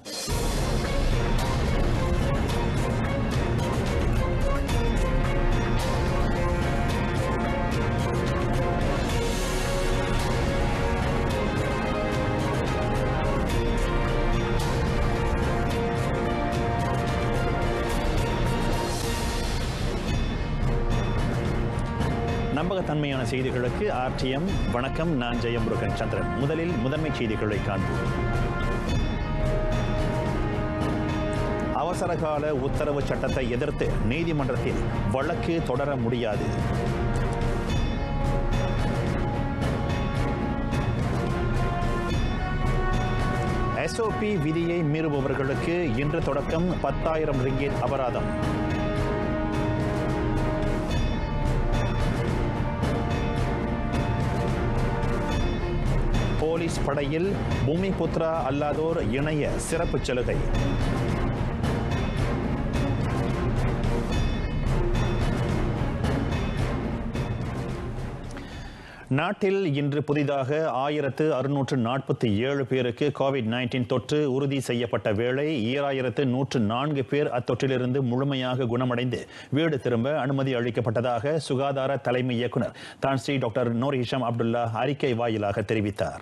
நம்பகத்தன்மையான செய்திகளுக்கு ஆர்டிஎம் வணக்கம் நான் ஜெயமுருகன் சந்திரன் முதலில் முதன்மை செய்திகளை காண்போம் அவசரகால உத்தரவு சட்டத்தை எதிர்த்து நீதிமன்றத்தில் வழக்கு தொடர முடியாது எஸ்ஓபி விதியை மீறுபவர்களுக்கு இன்று தொடக்கம் பத்தாயிரம் ரிங்கேட் அபராதம் போலீஸ் படையில் பூமிபுத்ரா அல்லாதோர் இணைய சிறப்பு சலுகை நாட்டில் இன்று புதிதாக ஆயிரத்து அறுநூற்று நாற்பத்தி ஏழு பேருக்கு கோவிட் நைன்டீன் தொற்று உறுதி செய்யப்பட்ட வேளை ஈராயிரத்து நூற்று நான்கு பேர் அத்தொற்றிலிருந்து முழுமையாக குணமடைந்து வீடு திரும்ப அனுமதி அளிக்கப்பட்டதாக சுகாதார தலைமை இயக்குநர் தான் Sri doctor Noor Hisham Abdullah அறிக்கை வாயிலாக தெரிவித்தார்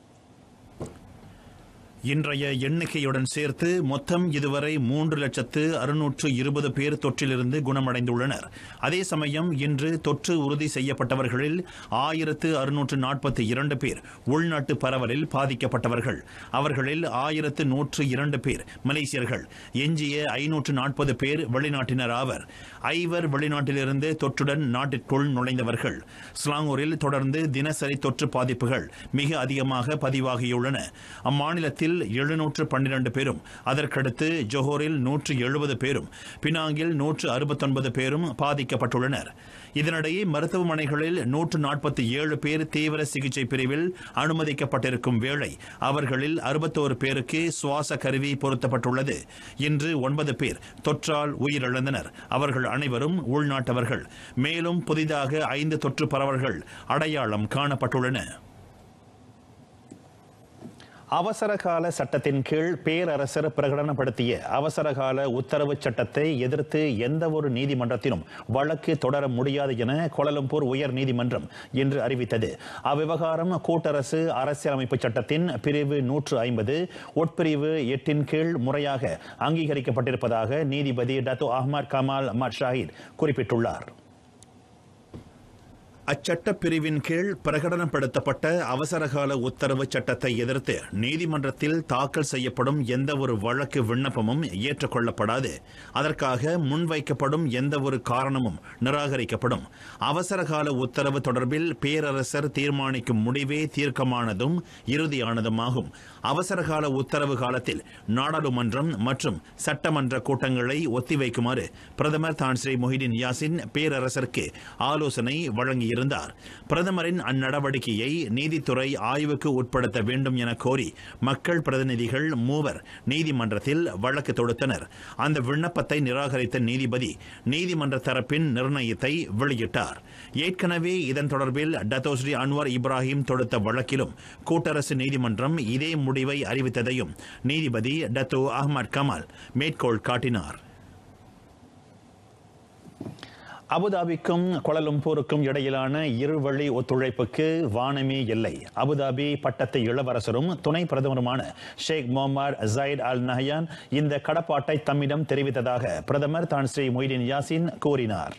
இன்றைய எண்ணிக்கையுடன் சேர்த்து மொத்தம் இதுவரை மூன்று லட்சத்து அறுநூற்று இருபது பேர் தொற்றிலிருந்து குணமடைந்துள்ளனர் அதே சமயம் இன்று தொற்று உறுதி செய்யப்பட்டவர்களில் ஆயிரத்து அறுநூற்று நாற்பத்தி இரண்டு பேர் உள்நாட்டு பரவலில் பாதிக்கப்பட்டவர்கள் அவர்களில் ஆயிரத்து நூற்று இரண்டு பேர் மலேசியர்கள் எஞ்சிய ஐநூற்று நாற்பது பேர் வெளிநாட்டினர் ஆவர் ஐவர் வெளிநாட்டிலிருந்து தொற்றுடன் நாட்டிற்குள் நுழைந்தவர்கள் ஸ்லாங்கூரில் தொடர்ந்து தினசரி தொற்று பாதிப்புகள் மிக அதிகமாக பதிவாகியுள்ளன அம்மாநிலத்தில் எழுநூற்று பன்னிரண்டு பேரும் அதற்கடுத்து ஜொஹோரில் நூற்று எழுபது பேரும் பினாங்கில் நூற்று அறுபத்தொன்பது பேரும் பாதிக்கப்பட்டுள்ளனர் இதனிடையே மருத்துவமனைகளில் நூற்று நாற்பத்தி ஏழு பேர் தீவிர சிகிச்சை பிரிவில் அனுமதிக்கப்பட்டிருக்கும் வேளை அவர்களில் அறுபத்தோரு பேருக்கு சுவாச கருவி பொருத்தப்பட்டுள்ளது இன்று ஒன்பது பேர் தொற்றால் உயிரிழந்தனர் அவர்கள் அனைவரும் உள்நாட்டவர்கள் மேலும் புதிதாக ஐந்து தொற்று பரவல்கள் அடையாளம் காணப்பட்டுள்ளன அவசரகால சட்டத்தின் கீழ் பேரரசர் பிரகடனப்படுத்திய அவசரகால உத்தரவு சட்டத்தை எதிர்த்து எந்த ஒரு நீதிமன்றத்திலும் வழக்கு தொடர முடியாது என கோலலம்பூர் உயர் நீதிமன்றம் இன்று அறிவித்தது அவ்விவகாரம் கூட்டரசு அரசியலமைப்பு சட்டத்தின் பிரிவு நூற்று ஐம்பது உட்பிரிவு எட்டின் கீழ் முறையாக அங்கீகரிக்கப்பட்டிருப்பதாக நீதிபதி டத்து அஹ்மத் கமால் மட் ஷாஹித் குறிப்பிட்டுள்ளார் அச்சட்ட பிரிவின் கீழ் பிரகடனப்படுத்தப்பட்ட அவசரகால உத்தரவு சட்டத்தை எதிர்த்து நீதிமன்றத்தில் தாக்கல் செய்யப்படும் எந்த ஒரு வழக்கு விண்ணப்பமும் ஏற்றுக்கொள்ளப்படாது அதற்காக முன்வைக்கப்படும் எந்த ஒரு காரணமும் நிராகரிக்கப்படும் அவசரகால உத்தரவு தொடர்பில் பேரரசர் தீர்மானிக்கும் முடிவே தீர்க்கமானதும் இறுதியானதுமாகும் அவசரகால உத்தரவு காலத்தில் நாடாளுமன்றம் மற்றும் சட்டமன்ற கூட்டங்களை ஒத்திவைக்குமாறு பிரதமர் தான் ஸ்ரீ மொஹிடின் யாசின் பேரரசருக்கு ஆலோசனை வழங்கியிருந்தார் இருந்தார் பிரதமரின் அந்நடவடிக்கையை நீதித்துறை ஆய்வுக்கு உட்படுத்த வேண்டும் என கோரி மக்கள் பிரதிநிதிகள் மூவர் நீதிமன்றத்தில் வழக்கு தொடுத்தனர் அந்த விண்ணப்பத்தை நிராகரித்த நீதிபதி நீதிமன்ற தரப்பின் நிர்ணயத்தை வெளியிட்டார் ஏற்கனவே இதன் தொடர்பில் டத்தோஸ்ரீ அன்வர் இப்ராஹிம் தொடுத்த வழக்கிலும் கூட்டரசு நீதிமன்றம் இதே முடிவை அறிவித்ததையும் நீதிபதி டத்தோ அஹ்மத் கமால் மேற்கோள் காட்டினார் அபுதாபிக்கும் கோலலும்பூருக்கும் இடையிலான இருவழி ஒத்துழைப்புக்கு வானமே இல்லை அபுதாபி பட்டத்து இளவரசரும் துணை பிரதமருமான ஷேக் முகமது ஜயிட் அல் நஹயான் இந்த கடப்பாட்டை தம்மிடம் தெரிவித்ததாக பிரதமர் தான் ஸ்ரீ மொய்தீன் யாசின் கூறினார்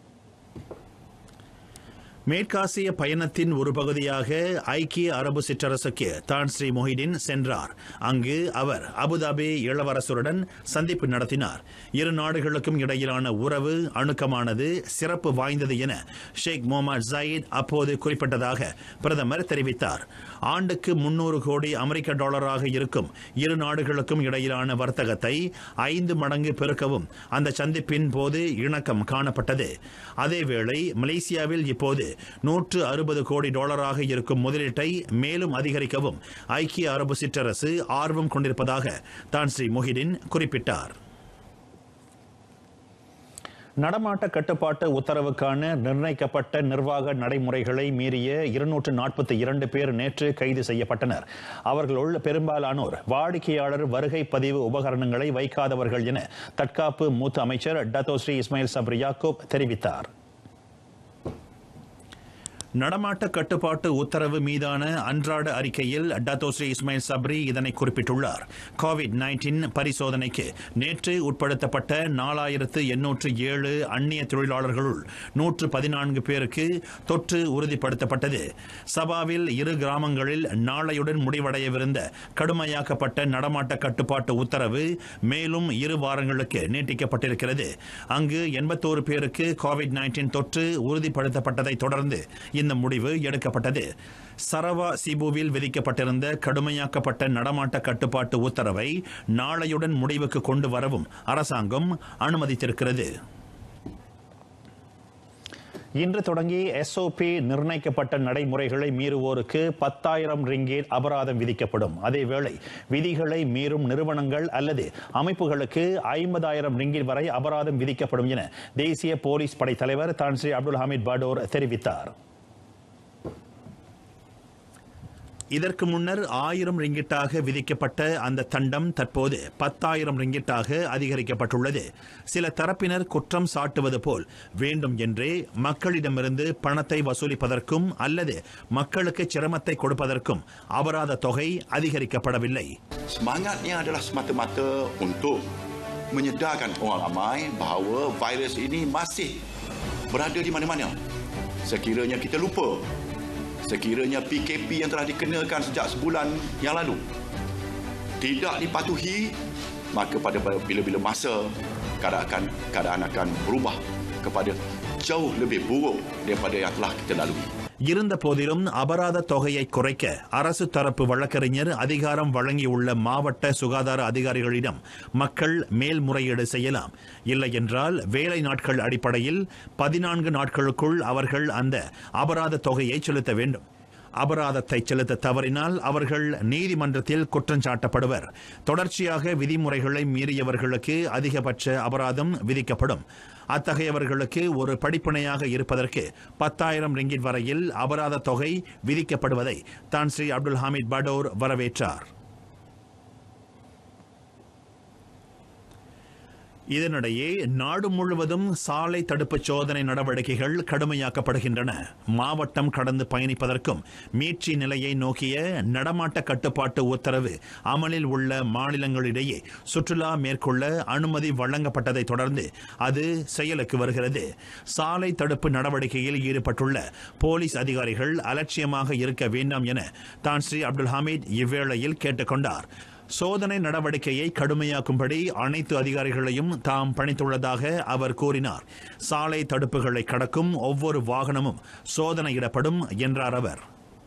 மேற்காசிய பயணத்தின் ஒரு பகுதியாக ஐக்கிய அரபு சிற்றரசுக்கு தான் ஸ்ரீ மொஹிடின் சென்றார் அங்கு அவர் அபுதாபி இளவரசருடன் சந்திப்பு நடத்தினார் இரு நாடுகளுக்கும் இடையிலான உறவு அணுக்கமானது சிறப்பு வாய்ந்தது என ஷேக் முகமது ஜயீத் அப்போது குறிப்பிட்டதாக பிரதமர் தெரிவித்தார் ஆண்டுக்கு முன்னூறு கோடி அமெரிக்க டாலராக இருக்கும் இரு நாடுகளுக்கும் இடையிலான வர்த்தகத்தை ஐந்து மடங்கு பெருக்கவும் அந்த சந்திப்பின் போது இணக்கம் காணப்பட்டது அதேவேளை மலேசியாவில் இப்போது நூற்று அறுபது கோடி டாலராக இருக்கும் முதலீட்டை மேலும் அதிகரிக்கவும் ஐக்கிய அரபு சிற்றரசு ஆர்வம் கொண்டிருப்பதாக தான் ஸ்ரீ மொஹிடின் குறிப்பிட்டார் நடமாட்ட கட்டுப்பாட்டு உத்தரவுக்கான நிர்ணயிக்கப்பட்ட நிர்வாக நடைமுறைகளை மீறிய இருநூற்று நாற்பத்தி இரண்டு பேர் நேற்று கைது செய்யப்பட்டனர் அவர்களுள் பெரும்பாலானோர் வாடிக்கையாளர் வருகை பதிவு உபகரணங்களை வைக்காதவர்கள் என தற்காப்பு மூத்த அமைச்சர் டத்தோஸ்ரீ இஸ்மாயில் சப்ரி யாக்கூப் தெரிவித்தார் நடமாட்ட கட்டுப்பாட்டு உத்தரவு மீதான அன்றாட அறிக்கையில் டத்தோஸ்ரீ இஸ்மாயில் சப்ரி இதனை குறிப்பிட்டுள்ளார் கோவிட் நைன்டீன் பரிசோதனைக்கு நேற்று உட்படுத்தப்பட்ட நாலாயிரத்து எண்ணூற்று ஏழு அந்நிய தொழிலாளர்களுள் நூற்று பதினான்கு பேருக்கு தொற்று உறுதிப்படுத்தப்பட்டது சபாவில் இரு கிராமங்களில் நாளையுடன் முடிவடையவிருந்த கடுமையாக்கப்பட்ட நடமாட்ட கட்டுப்பாட்டு உத்தரவு மேலும் இரு வாரங்களுக்கு நீட்டிக்கப்பட்டிருக்கிறது அங்கு எண்பத்தோரு பேருக்கு கோவிட் நைன்டீன் தொற்று உறுதிப்படுத்தப்பட்டதை தொடர்ந்து இந்த முடிவு எடுக்கப்பட்டது சரவா சிபுவில் விதிக்கப்பட்டிருந்த கடுமையாக்கப்பட்ட நடமாட்ட கட்டுப்பாட்டு உத்தரவை நாளையுடன் முடிவுக்கு கொண்டு வரவும் அரசாங்கம் அனுமதித்திருக்கிறது இன்று தொடங்கி எஸ்ஓபி நிர்ணயிக்கப்பட்ட நடைமுறைகளை மீறுவோருக்கு பத்தாயிரம் ரிங்கேட் அபராதம் விதிக்கப்படும் அதேவேளை விதிகளை மீறும் நிறுவனங்கள் அல்லது அமைப்புகளுக்கு ஐம்பதாயிரம் ரிங்கிட் வரை அபராதம் விதிக்கப்படும் என தேசிய போலீஸ் படை தலைவர் தான் ஸ்ரீ அப்துல் ஹமீத் படோர் தெரிவித்தார் இதற்கு முன்னர் ஆயிரம் ரிங்கிட்டாக விதிக்கப்பட்ட அந்த தண்டம் தற்போது பத்தாயிரம் ரிங்கிட்டாக அதிகரிக்கப்பட்டுள்ளது சில தரப்பினர் குற்றம் சாட்டுவது போல் வேண்டும் என்றே மக்களிடமிருந்து பணத்தை வசூலிப்பதற்கும் அல்லது மக்களுக்கு சிரமத்தை கொடுப்பதற்கும் அபராத தொகை அதிகரிக்கப்படவில்லை Semangatnya adalah semata-mata untuk menyedarkan orang ramai bahawa virus ini masih berada di mana-mana. Sekiranya kita lupa, sekiranya PKP yang telah dikenakan sejak sebulan yang lalu tidak dipatuhi, maka pada bila-bila masa keadaan, keadaan akan berubah kepada jauh lebih buruk daripada yang telah kita lalui. இருந்த போதிலும் அபராத தொகையை குறைக்க அரசு தரப்பு வழக்கறிஞர் அதிகாரம் வழங்கியுள்ள மாவட்ட சுகாதார அதிகாரிகளிடம் மக்கள் மேல்முறையீடு செய்யலாம் இல்லை என்றால் வேலை நாட்கள் அடிப்படையில் பதினான்கு நாட்களுக்குள் அவர்கள் அந்த அபராத தொகையை செலுத்த வேண்டும் அபராதத்தை செலுத்த தவறினால் அவர்கள் நீதிமன்றத்தில் குற்றம் சாட்டப்படுவர் தொடர்ச்சியாக விதிமுறைகளை மீறியவர்களுக்கு அதிகபட்ச அபராதம் விதிக்கப்படும் அத்தகையவர்களுக்கு ஒரு படிப்பினையாக இருப்பதற்கு பத்தாயிரம் ரிங்கிட் வரையில் அபராத தொகை விதிக்கப்படுவதை தான் ஸ்ரீ அப்துல் ஹமீத் படோர் வரவேற்றார் இதனிடையே நாடு முழுவதும் சாலை தடுப்பு சோதனை நடவடிக்கைகள் கடுமையாக்கப்படுகின்றன மாவட்டம் கடந்து பயணிப்பதற்கும் மீட்சி நிலையை நோக்கிய நடமாட்ட கட்டுப்பாட்டு உத்தரவு அமலில் உள்ள மாநிலங்களிடையே சுற்றுலா மேற்கொள்ள அனுமதி வழங்கப்பட்டதை தொடர்ந்து அது செயலுக்கு வருகிறது சாலை தடுப்பு நடவடிக்கையில் ஈடுபட்டுள்ள போலீஸ் அதிகாரிகள் அலட்சியமாக இருக்க வேண்டாம் என தான் ஸ்ரீ அப்துல் ஹமீத் இவ்வேளையில் கேட்டுக்கொண்டார் சோதனை நடவடிக்கையை கடுமையாக்கும்படி அனைத்து அதிகாரிகளையும் தாம் பணித்துள்ளதாக அவர் கூறினார் சாலை தடுப்புகளை கடக்கும் ஒவ்வொரு வாகனமும் சோதனையிடப்படும் என்றார்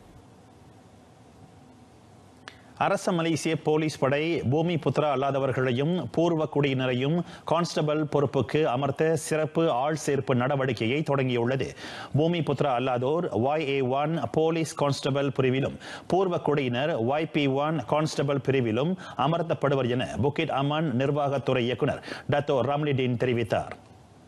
அவர் அரச மலேசிய போலீஸ் படை பூமி புத்ரா அல்லாதவர்களையும் பூர்வ குடியினரையும் கான்ஸ்டபிள் பொறுப்புக்கு அமர்த்த சிறப்பு ஆள் சேர்ப்பு நடவடிக்கையை தொடங்கியுள்ளது பூமி புத்ரா அல்லாதோர் Y A one police constable பிரிவிலும் பூர்வ குடியினர் ஒய் பி ஒன் கான்ஸ்டபிள் பிரிவிலும் அமர்த்தப்படுவர் என புக்கிட் அமான் நிர்வாகத்துறை இயக்குநர் டத்தோ ராம்லிடீன் தெரிவித்தார்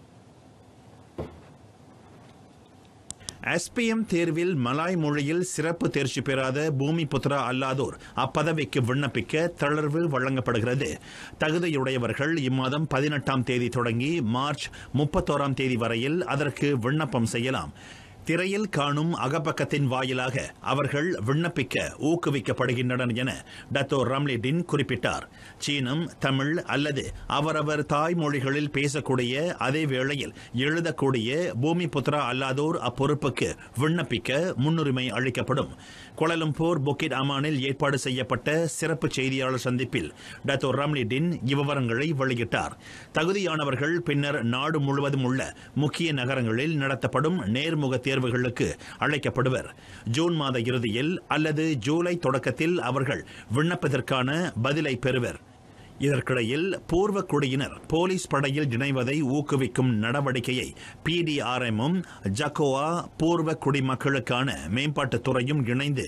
எஸ்பிஎம் தேர்வில் மலாய் மொழியில் சிறப்பு தேர்ச்சி பெறாத பூமி புத்ரா அல்லாதோர் அப்பதவிக்கு விண்ணப்பிக்க தளர்வு வழங்கப்படுகிறது தகுதியுடையவர்கள் இம்மாதம் பதினெட்டாம் தேதி தொடங்கி மார்ச் முப்பத்தோராம் தேதி வரையில் அதற்கு விண்ணப்பம் செய்யலாம் திரையில் காணும் அகப்பக்கத்தின் வாயிலாக அவர்கள் விண்ணப்பிக்க ஊக்குவிக்கப்படுகின்றனர் என டத்தோ ரம்லிடின் குறிப்பிட்டார் சீனம் தமிழ் அல்லது அவரவர் தாய்மொழிகளில் பேசக்கூடிய அதே வேளையில் எழுதக்கூடிய பூமி புத்ரா அல்லாதோர் அப்பொறுப்புக்கு விண்ணப்பிக்க முன்னுரிமை அளிக்கப்படும் கோலலம்பூர் புக்கிட் அமானில் ஏற்பாடு செய்யப்பட்ட சிறப்பு செய்தியாளர் சந்திப்பில் டத்தோ ரம்லிடின் இவ்விவரங்களை வெளியிட்டார் தகுதியானவர்கள் பின்னர் நாடு முழுவதும் உள்ள முக்கிய நகரங்களில் நடத்தப்படும் நேர்முக தேர்வுகளுக்கு அழைக்கப்படுவர் ஜூன் மாத இறுதியில் அல்லது ஜூலை தொடக்கத்தில் அவர்கள் விண்ணப்பத்திற்கான பதிலை பெறுவர் இதற்கிடையில் பூர்வ குடியினர் போலீஸ் படையில் இணைவதை ஊக்குவிக்கும் நடவடிக்கையை பிடிஆர்எம்மும் ஜக்கோவா பூர்வ குடிமக்களுக்கான மேம்பாட்டுத் துறையும் இணைந்து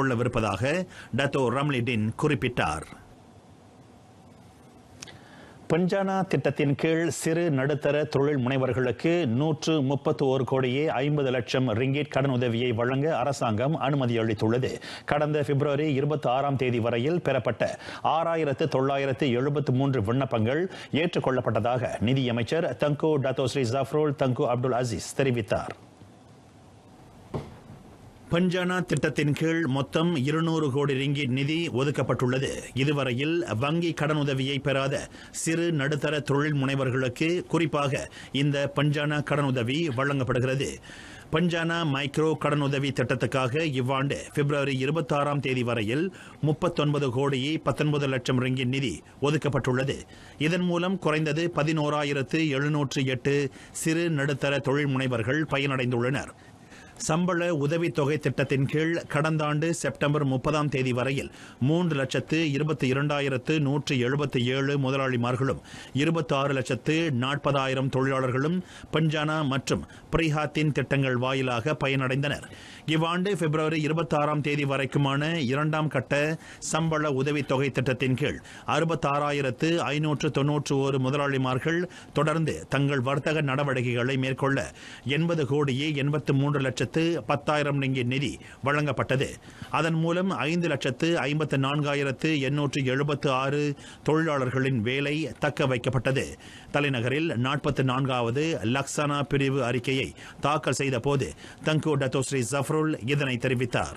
மேற்கொள்ளவிருப்பதாக டத்தோ ரம்லிடின் குறிப்பிட்டார் பஞ்சானா திட்டத்தின் கீழ் சிறு நடுத்தர தொழில் முனைவர்களுக்கு நூற்று முப்பத்து ஒரு கோடியே ஐம்பது லட்சம் ரிங்கிட் கடன் உதவியை வழங்க அரசாங்கம் அனுமதி அளித்துள்ளது கடந்த பிப்ரவரி இருபத்தி ஆறாம் தேதி வரையில் பெறப்பட்ட ஆறாயிரத்து தொள்ளாயிரத்து எழுபத்து மூன்று விண்ணப்பங்கள் ஏற்றுக்கொள்ளப்பட்டதாக நிதியமைச்சர் தங்கு டத்தோஸ்ரீ ஜஃப்ரோல் தங்கு அப்துல் அசீஸ் தெரிவித்தார் பஞ்சானா திட்டத்தின் கீழ் மொத்தம் இருநூறு கோடி ரிங்கிட் நிதி ஒதுக்கப்பட்டுள்ளது இதுவரையில் வங்கி கடனுதவியை பெறாத சிறு நடுத்தர தொழில் முனைவர்களுக்கு குறிப்பாக இந்த பஞ்சானா கடனுதவி வழங்கப்படுகிறது பஞ்சானா மைக்ரோ கடனுதவி திட்டத்துக்காக இவ்வாண்டு பிப்ரவரி இருபத்தி ஆறாம் தேதி வரையில் முப்பத்தொன்பது கோடியே பத்தொன்பது லட்சம் ரிங்கிட் நிதி ஒதுக்கப்பட்டுள்ளது இதன் மூலம் குறைந்தது பதினோராயிரத்து எழுநூற்று எட்டு சிறு நடுத்தர தொழில் முனைவர்கள் பயனடைந்துள்ளனர் சம்பள உதவித்தொகை திட்டத்தின் கீழ் கடந்த ஆண்டு செப்டம்பர் முப்பதாம் தேதி வரையில் மூன்று லட்சத்து இருபத்தி இரண்டாயிரத்து நூற்று எழுபத்தி ஏழு முதலாளிமார்களும் இருபத்தி ஆறு லட்சத்து நாற்பதாயிரம் தொழிலாளர்களும் பஞ்சானா மற்றும் பிரிஹாத்தின் திட்டங்கள் வாயிலாக பயனடைந்தனர் இவ்வாண்டு பிப்ரவரி இருபத்தி ஆறாம் தேதி வரைக்குமான இரண்டாம் கட்ட சம்பள உதவித்தொகை திட்டத்தின் கீழ் அறுபத்தாறாயிரத்து ஐநூற்று தொன்னூற்று ஒரு முதலாளிமார்கள் தொடர்ந்து தங்கள் வர்த்தக நடவடிக்கைகளை மேற்கொள்ள எண்பது கோடியே எண்பத்து மூன்று லட்சத்து பத்தாயிரம் ரிங்கிட் நிதி வழங்கப்பட்டது அதன் மூலம் ஐந்து லட்சத்து ஐம்பத்து நான்காயிரத்து எண்ணூற்று எழுபத்து ஆறு தொழிலாளர்களின் வேலை தக்க வைக்கப்பட்டது தலைநகரில் நாற்பத்தி நான்காவது லக்ஸானா பிரிவு அறிக்கையை தாக்கல் செய்த போது தங்கு டத்தோஸ்ரீ ஜஃப்ருல் இதனை தெரிவித்தார்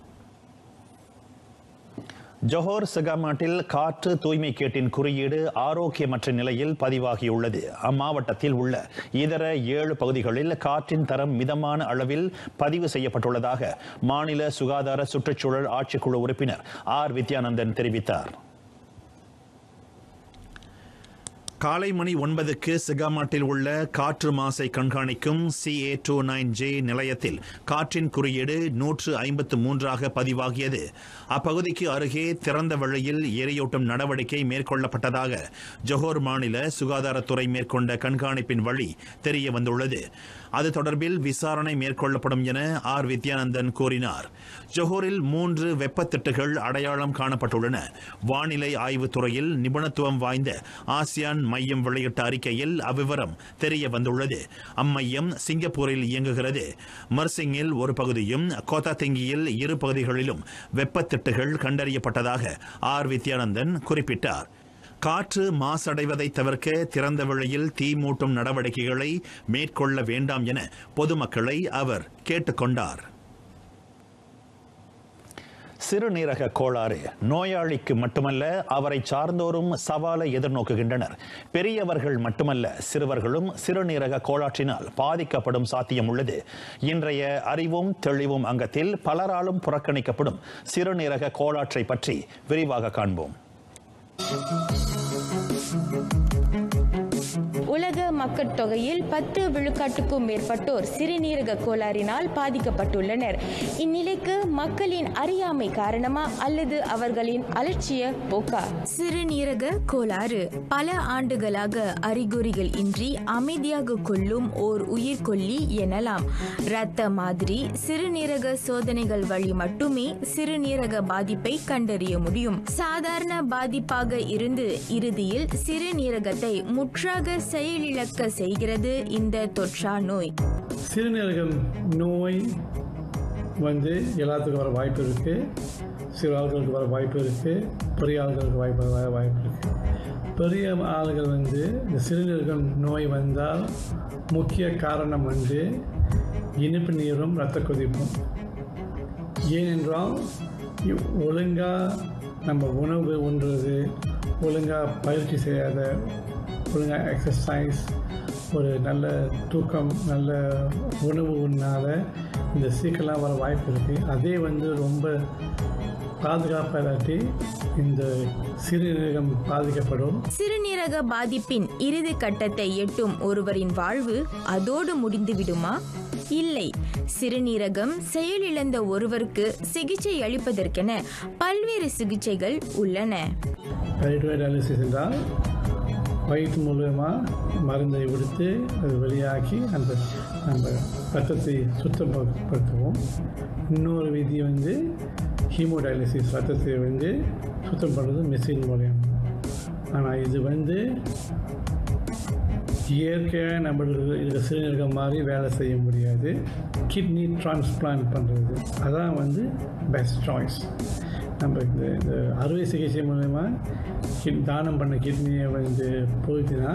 ஜொஹோர் செகாமாட்டில் காற்று தூய்மை கேட்டின் குறியீடு ஆரோக்கியமற்ற நிலையில் பதிவாகியுள்ளது அம்மாவட்டத்தில் உள்ள இதர ஏழு பகுதிகளில் காற்றின் தரம் மிதமான அளவில் பதிவு செய்யப்பட்டுள்ளதாக மாநில சுகாதார சுற்றுச்சூழல் ஆட்சிக்குழு உறுப்பினர் ஆர் வித்யானந்தன் தெரிவித்தார் காலை மணி ஒன்பதுக்கு சிகாமாட்டில் உள்ள காற்று மாசை கண்காணிக்கும் சிஏ டூ நைன் ஜே நிலையத்தில் காற்றின் குறியீடு நூற்று ஐம்பத்து மூன்றாக பதிவாகியது அப்பகுதிக்கு அருகே திறந்த வழியில் எரியூட்டும் நடவடிக்கை மேற்கொள்ளப்பட்டதாக ஜொஹோர் மாநில சுகாதாரத்துறை மேற்கொண்ட கண்காணிப்பின் வழி தெரிய வந்துள்ளது அது தொடர்பில் விசாரணை மேற்கொள்ளப்படும் என ஆர் வித்யானந்தன் கூறினார் ஜொஹோரில் மூன்று வெப்பத்திட்டுகள் அடையாளம் காணப்பட்டுள்ளன வானிலை ஆய்வுத்துறையில் நிபுணத்துவம் வாய்ந்த ஆசியான் மையம் வெளியிட்ட அறிக்கையில் அவ்விவரம் தெரிய வந்துள்ளது அம்மையம் சிங்கப்பூரில் இயங்குகிறது மர்சிங்கில் ஒரு பகுதியும் கோத்தாதிங்கியில் இரு பகுதிகளிலும் வெப்பத்திட்டுகள் கண்டறியப்பட்டதாக ஆர் வித்யானந்தன் குறிப்பிட்டார் காற்று மாசடைவதை தவிர்க்க திறந்த வெளியில் தீ மூட்டும் நடவடிக்கைகளை மேற்கொள்ள வேண்டாம் என பொதுமக்களை அவர் கேட்டுக்கொண்டார் சிறுநீரக கோளாறு நோயாளிக்கு மட்டுமல்ல அவரை சார்ந்தோரும் சவாலை எதிர்நோக்குகின்றனர் பெரியவர்கள் மட்டுமல்ல சிறுவர்களும் சிறுநீரக கோளாற்றினால் பாதிக்கப்படும் சாத்தியம் உள்ளது இன்றைய அறிவும் தெளிவும் அங்கத்தில் பலராலும் புறக்கணிக்கப்படும் சிறுநீரக கோளாற்றை பற்றி விரிவாக காண்போம் உலக மக்கட் தொகையில் பத்து விழுக்காட்டுக்கும் மேற்பட்டோர் சிறுநீரக கோளாறினால் பாதிக்கப்பட்டுள்ளனர் இந்நிலைக்கு மக்களின் அறியாமை காரணமா அல்லது அவர்களின் அலட்சிய போக்கா சிறுநீரக கோளாறு பல ஆண்டுகளாக அறிகுறிகள் இன்றி அமைதியாக கொள்ளும் ஓர் உயிர்கொல்லி எனலாம் இரத்த மாதிரி சிறுநீரக சோதனைகள் வழி மட்டுமே சிறுநீரக பாதிப்பை கண்டறிய முடியும் சாதாரண பாதிப்பாக இருந்து இறுதியில் சிறுநீரகத்தை முற்றாக செயலிழக்க செய்கிறது இந்த தொற்றா நோய் சிறுநீரகம் நோய் வந்து எல்லாத்துக்கும் வர வாய்ப்பு இருக்குது சிறு ஆள்களுக்கு வர வாய்ப்பு இருக்குது பெரிய ஆள்களுக்கு வாய்ப்பு வர வாய்ப்பு இருக்குது பெரிய ஆள்கள் வந்து இந்த சிறுநீரகம் நோய் வந்தால் முக்கிய காரணம் வந்து இனிப்பு நீரும் இரத்த கொதிப்பும் ஏனென்றால் ஒழுங்காக நம்ம உணவு உண்றது ஒழுங்காக பயிற்சி செய்யாத ஒழுங்காக எக்ஸசைஸ் ஒரு நல்ல தூக்கம் நல்ல உணவு உண்ணாத இந்த சீக்கெல்லாம் வர வாய்ப்பு இருக்குது அதே வந்து ரொம்ப பாதுகாப்பாக இல்லாட்டி இந்த சிறுநீரகம் பாதிக்கப்படும் சிறுநீரக பாதிப்பின் இறுதி கட்டத்தை எட்டும் ஒருவரின் வாழ்வு அதோடு முடிந்து விடுமா இல்லை சிறுநீரகம் செயலிழந்த ஒருவருக்கு சிகிச்சை அளிப்பதற்கென பல்வேறு சிகிச்சைகள் உள்ளன பெரிட்டோய் டயாலிசிஸ் என்றால் வயிற்று மூலமாக மருந்தை விடுத்து அது வெளியாக்கி அந்த நம்ம ரத்தத்தை சுத்தப்படுத்துவோம் இன்னொரு விதி வந்து ஹீமோடயாலிசிஸ் ரத்தத்தை வந்து சுத்தம் பண்ணுறது மெஷின் மூலியம் ஆனால் இது வந்து இயற்கையாக நம்மளுக்கு இருக்கிற சிறுநீரகம் மாதிரி வேலை செய்ய முடியாது கிட்னி டிரான்ஸ்பிளான்ட் பண்ணுறது அதான் வந்து பெஸ்ட் சாய்ஸ் நம்ம இந்த இந்த அறுவை சிகிச்சை மூலயமா கிட் தானம் பண்ண கிட்னியை வந்து பொருத்தினா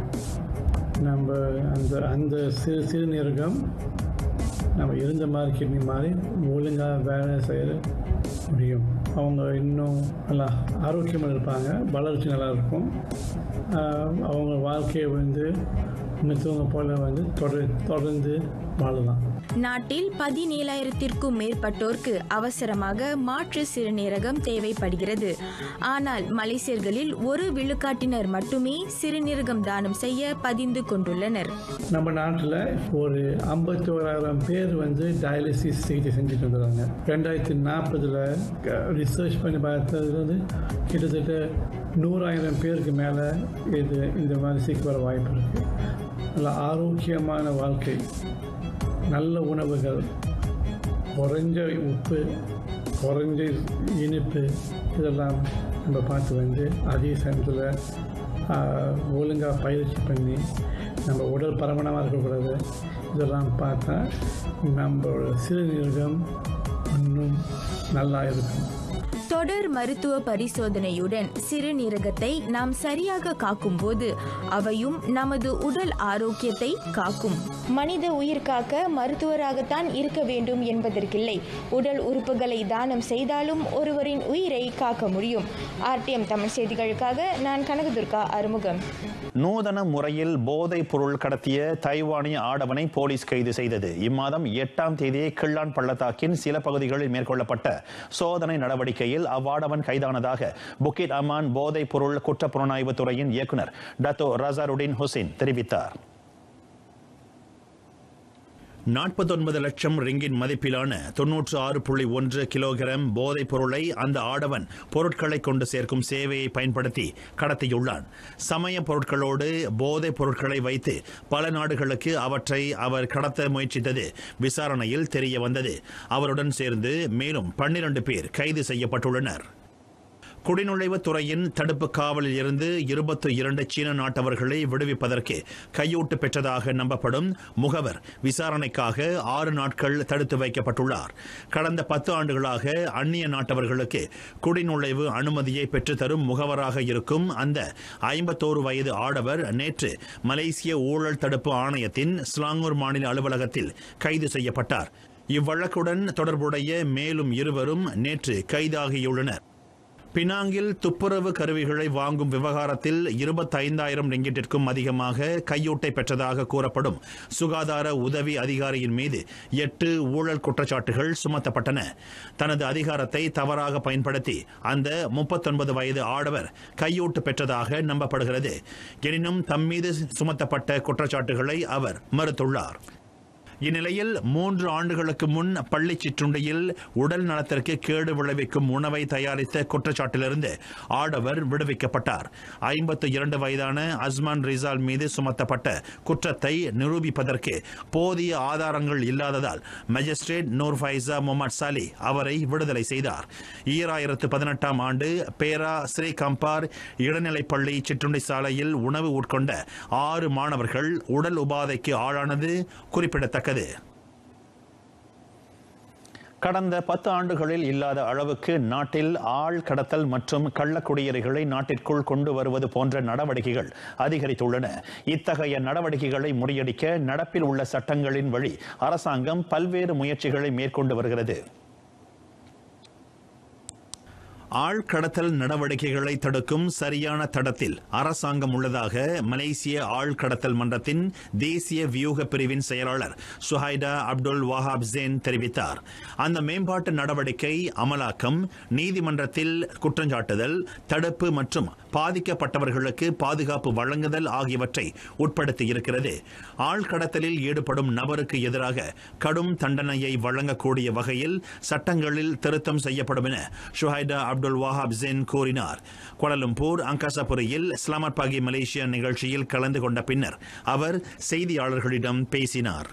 நம்ம அந்த அந்த சிறு சிறுநீரகம் நம்ம இருந்த மாதிரி கிட்னி மாதிரி ஒழுங்காக வேலை செய்ய முடியும் அவங்க இன்னும் நல்லா ஆரோக்கியமாக இருப்பாங்க வளர்ச்சி நல்லா இருக்கும் ஆஹ் அவங்க வாழ்க்கையை வந்து மற்றவங்க போல வந்து தொடர் தொடர்ந்து வாழலாம் நாட்டில் பதினேழாயிரத்திற்கும் மேற்பட்டோருக்கு அவசரமாக மாற்று சிறுநீரகம் தேவைப்படுகிறது ஆனால் மலேசியர்களில் ஒரு விழுக்காட்டினர் மட்டுமே சிறுநீரகம் தானம் செய்ய பதிந்து கொண்டுள்ளனர் நம்ம நாட்டில் ஒரு ஐம்பத்தோராயிரம் பேர் வந்து டயாலிசிஸ் சிகிச்சை செஞ்சுட்டு வந்துடுறாங்க ரெண்டாயிரத்தி நாற்பதில் ரிசர்ச் பண்ணி பார்த்தது வந்து கிட்டத்தட்ட நூறாயிரம் பேருக்கு மேலே இது இந்த மாதிரி சிக்கு வர வாய்ப்பு இருக்குது நல்ல ஆரோக்கியமான வாழ்க்கை நல்ல உணவுகள் குறைஞ்ச உப்பு குறைஞ்ச இனிப்பு இதெல்லாம் நம்ம பார்த்து வந்து அதே சமயத்தில் ஒழுங்காக பயிற்சி பண்ணி நம்ம உடல் பரமணமாக இருக்கக்கூடாது இதெல்லாம் பார்த்தா நம்மளோட சிறுநீரகம் இன்னும் நல்லா இருக்கும் தொடர் மருத்துவ பரிசோதனையுடன் சிறுநீரகத்தை நாம் சரியாக காக்கும்போது அவையும் நமது உடல் ஆரோக்கியத்தை காக்கும் மனித உயிர் காக்க மருத்துவராகத்தான் இருக்க வேண்டும் என்பதற்கில்லை உடல் உறுப்புகளை தானம் செய்தாலும் ஒருவரின் உயிரை காக்க முடியும் ஆர்டிஎம் தமிழ் செய்திகளுக்காக நான் கனகதுர்கா அறுமுகம் நூதன முறையில் போதைப் பொருள் கடத்திய தைவானிய ஆடவனை போலீஸ் கைது செய்தது இம்மாதம் எட்டாம் தேதி கிள்ளான் பள்ளத்தாக்கின் சில பகுதிகளில் மேற்கொள்ளப்பட்ட சோதனை நடவடிக்கையில் அவ்வாடவன் கைதானதாக புக்கிட் அமான் போதைப் பொருள் குற்றப் புலனாய்வு துறையின் இயக்குனர் டத்தோ ரசாருடின் ஹுசைன் தெரிவித்தார் நாற்பத்தொன்பது லட்சம் ரிங்கின் மதிப்பிலான தொன்னூற்று ஆறு புள்ளி ஒன்று கிலோகிராம் போதைப் பொருளை அந்த ஆடவன் பொருட்களை கொண்டு சேர்க்கும் சேவையை பயன்படுத்தி கடத்தியுள்ளான் சமய பொருட்களோடு போதைப் பொருட்களை வைத்து பல நாடுகளுக்கு அவற்றை அவர் கடத்த முயற்சித்தது விசாரணையில் தெரிய வந்தது அவருடன் சேர்ந்து மேலும் பன்னிரண்டு பேர் கைது செய்யப்பட்டுள்ளனர் குடிநுழைவுத் துறையின் தடுப்பு காவலில் இருந்து இருபத்தி இரண்டு சீன நாட்டவர்களை விடுவிப்பதற்கு கையூட்டு பெற்றதாக நம்பப்படும் முகவர் விசாரணைக்காக ஆறு நாட்கள் தடுத்து வைக்கப்பட்டுள்ளார் கடந்த பத்து ஆண்டுகளாக அந்நிய நாட்டவர்களுக்கு குடிநுழைவு அனுமதியை பெற்றுத்தரும் முகவராக இருக்கும் அந்த ஐம்பத்தோரு வயது ஆடவர் நேற்று மலேசிய ஊழல் தடுப்பு ஆணையத்தின் ஸ்லாங்கூர் மாநில அலுவலகத்தில் கைது செய்யப்பட்டார் இவ்வழக்குடன் தொடர்புடைய மேலும் இருவரும் நேற்று கைதாகியுள்ளனர் பினாங்கில் துப்புரவு கருவிகளை வாங்கும் விவகாரத்தில் இருபத்தைந்தாயிரம் ரிங்கிட்டிற்கும் அதிகமாக கையூட்டை பெற்றதாக கூறப்படும் சுகாதார உதவி அதிகாரியின் மீது எட்டு ஊழல் குற்றச்சாட்டுகள் சுமத்தப்பட்டன தனது அதிகாரத்தை தவறாக பயன்படுத்தி அந்த முப்பத்தொன்பது வயது ஆடவர் கையூட்டு பெற்றதாக நம்பப்படுகிறது எனினும் தம்மீது சுமத்தப்பட்ட குற்றச்சாட்டுகளை அவர் மறுத்துள்ளார் இந்நிலையில் மூன்று ஆண்டுகளுக்கு முன் பள்ளி சிற்றுண்டியில் உடல் நலத்திற்கு கேடு விளைவிக்கும் உணவை தயாரித்த குற்றச்சாட்டிலிருந்து ஆடவர் விடுவிக்கப்பட்டார் ஐம்பத்து இரண்டு வயதான அஸ்மான் ரிசால் மீது சுமத்தப்பட்ட குற்றத்தை நிரூபிப்பதற்கு போதிய ஆதாரங்கள் இல்லாததால் magistrate Noor Faiza Mohamed Sali அவரை விடுதலை செய்தார் ஈராயிரத்து பதினெட்டாம் ஆண்டு பேரா ஸ்ரீ கம்பார் இடைநிலைப்பள்ளி சிற்றுண்டி சாலையில் உணவு உட்கொண்ட ஆறு மாணவர்கள் உடல் உபாதைக்கு ஆளானது குறிப்பிடத்தக்கது கடந்த பத்து ஆண்டுகளில் இல்லாத அளவுக்கு நாட்டில் ஆள் கடத்தல் மற்றும் கள்ளக்குடியேறிகளை நாட்டிற்குள் கொண்டு வருவது போன்ற நடவடிக்கைகள் அதிகரித்துள்ளன இத்தகைய நடவடிக்கைகளை முறியடிக்க நடப்பில் உள்ள சட்டங்களின் வழி அரசாங்கம் பல்வேறு முயற்சிகளை மேற்கொண்டு வருகிறது ஆள் கடத்தல் நடவடிக்கைகளை தடுக்கும் சரியான தடத்தில் அரசாங்கம் உள்ளதாக மலேசிய ஆள் கடத்தல் மன்றத்தின் தேசிய வியூக பிரிவின் செயலாளர் சுஹைடா அப்துல் வஹாப் ஜேன் தெரிவித்தார் அந்த மேம்பாட்டு நடவடிக்கை அமலாக்கம் நீதிமன்றத்தில் குற்றஞ்சாட்டுதல் தடுப்பு மற்றும் பாதிக்கப்பட்டவர்களுக்கு பாதுகாப்பு வழங்குதல் ஆகியவற்றை உட்படுத்தி இருக்கிறது ஆள் கடத்தலில் ஈடுபடும் நபருக்கு எதிராக கடும் தண்டனையை வழங்கக்கூடிய வகையில் சட்டங்களில் திருத்தம் செய்யப்படும் என ஷுஹைடா அப்துல் வஹாப் ஜென் கூறினார் கோலலம்பூர் அங்காசபுரியில் இஸ்லாமத் பாகி மலேசியா நிகழ்ச்சியில் கலந்து கொண்ட பின்னர் அவர் செய்தியாளர்களிடம் பேசினார்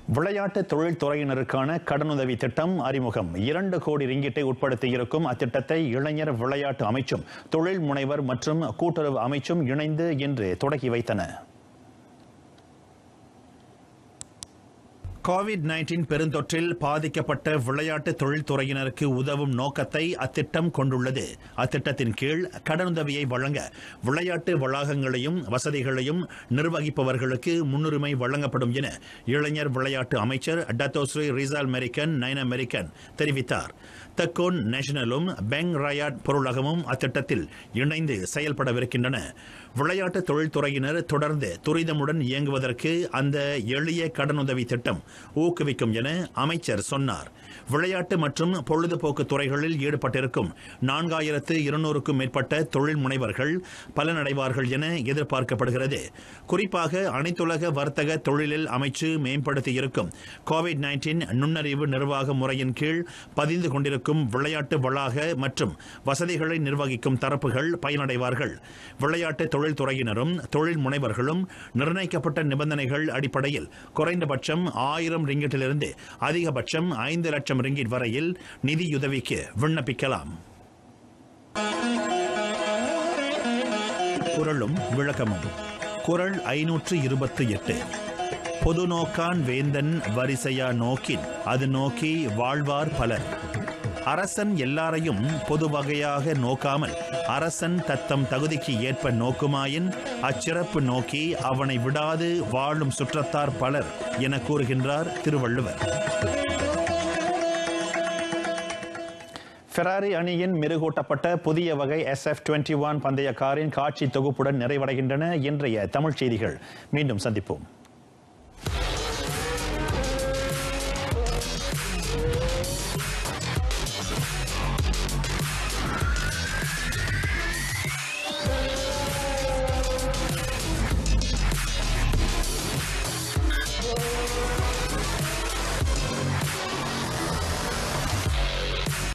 விளையாட்டு தொழில்துறையினருக்கான கடனுதவி திட்டம் அறிமுகம் இரண்டு கோடி ரிங்கிட்டை உட்படுத்தியிருக்கும் அத்திட்டத்தை இளைஞர் விளையாட்டு அமைச்சும் தொழில் முனைவர் மற்றும் கூட்டுறவு அமைச்சும் இணைந்து இன்று தொடங்கி வைத்தன கோவிட் நைன்டீன் பெருந்தொற்றில் பாதிக்கப்பட்ட விளையாட்டு தொழில்துறையினருக்கு உதவும் நோக்கத்தை அத்திட்டம் கொண்டுள்ளது அத்திட்டத்தின் கீழ் கடனுதவியை வழங்க விளையாட்டு வளாகங்களையும் வசதிகளையும் நிர்வகிப்பவர்களுக்கு முன்னுரிமை வழங்கப்படும் என இளைஞர் விளையாட்டு அமைச்சர் Datuk Seri Reezal Merican Naina Merican தெரிவித்தார் தக்கோன் நேஷனலும் பெங் ரயாட் பொருளகமும் அத்திட்டத்தில் இணைந்து செயல்படவிருக்கின்றன விளையாட்டு தொழில்துறையினர் தொடர்ந்து துரிதமுடன் இயங்குவதற்கு அந்த எளிய கடனுதவி திட்டம் ஊக்குவிக்கும் என அமைச்சர் சொன்னார் விளையாட்டு மற்றும் பொழுதுபோக்கு துறைகளில் ஈடுபட்டிருக்கும் நான்காயிரத்து இருநூறுக்கும் மேற்பட்ட தொழில் முனைவர்கள் பலனடைவார்கள் என எதிர்பார்க்கப்படுகிறது குறிப்பாக அனைத்துலக வர்த்தக தொழிலில் அமைச்சு மேம்படுத்தி இருக்கும் கோவிட் நைன்டீன் நுண்ணறிவு நிர்வாக முறையின் கீழ் பதிந்து கொண்டிருக்கும் விளையாட்டு வளாக மற்றும் வசதிகளை நிர்வகிக்கும் தரப்புகள் பயனடைவார்கள் விளையாட்டு தொழில்துறையினரும் தொழில் முனைவர்களும் நிர்ணயிக்கப்பட்ட நிபந்தனைகள் அடிப்படையில் குறைந்தபட்சம் ஆயிரம் ரிங்கிட்டிலிருந்து அதிகபட்சம் ஐந்து லட்சம் ரிங்கிட் வரையில் நிதியுதவிக்கு விண்ணப்பிக்கலாம் குரலும் விளக்கமும் குரல் ஐநூற்று இருபத்தி எட்டு பொது நோக்கான் வேந்தன் வரிசையா நோக்கின் அது நோக்கி வாழ்வார் பலர் அரசன் எல்லாரையும் பொது வகையாக நோக்காமல் அரசன் தத்தம் தகுதிக்கு ஏற்ப நோக்குமாயின் அச்சிறப்பு நோக்கி அவனை விடாது வாழும் சுற்றத்தார் பலர் என கூறுகின்றார் திருவள்ளுவர் ஃபெராரி அணியின் மெருகூட்டப்பட்ட புதிய வகை எஸ்எஃப் டுவெண்ட்டி ஒன் பந்தய காரின் காட்சி தொகுப்புடன் நிறைவடைகின்றன இன்றைய தமிழ் செய்திகள் மீண்டும் சந்திப்போம்